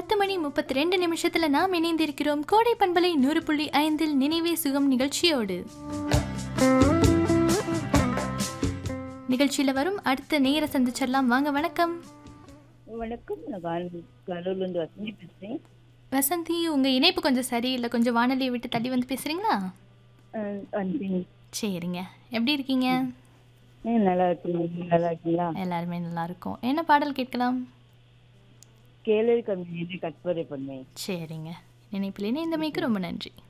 பத்து மணி முப்பத்தி ரெண்டு நிமிஷத்துல நாம் இணைந்திருக்கிறோம் கோடை பண்பலை நூறு புள்ளி ஐந்தில் நினைவே சுகம் நிகழ்ச்சியோடு நிகழ்ச்சியில வரும் அடுத்த நேர சந்திச்சிடலாம் வாங்க வணக்கம் வணக்கம் நான் கரு- கரூர்லேருந்து வசந்தி பேசுகிறேன் வசந்தி உங்க இணைப்பு கொஞ்சம் சரியில்லை கொஞ்சம் வானொலியை விட்டு தள்ளி வந்து பேசுறீங்களா வந்து சரிங்க எப்படி இருக்கீங்க நீங்கள் நல்லா இருக்கீங்க நீங்க நல்லா இருக்கீங்களா எல்லாருமே நல்லா இருக்கும் என்ன பாடல் கேட்கலாம் கேளு கம்மி கட்பரை பண்ணேன் சரிங்க நினைப்பில் இணைந்தமைக்கு ரொம்ப நன்றி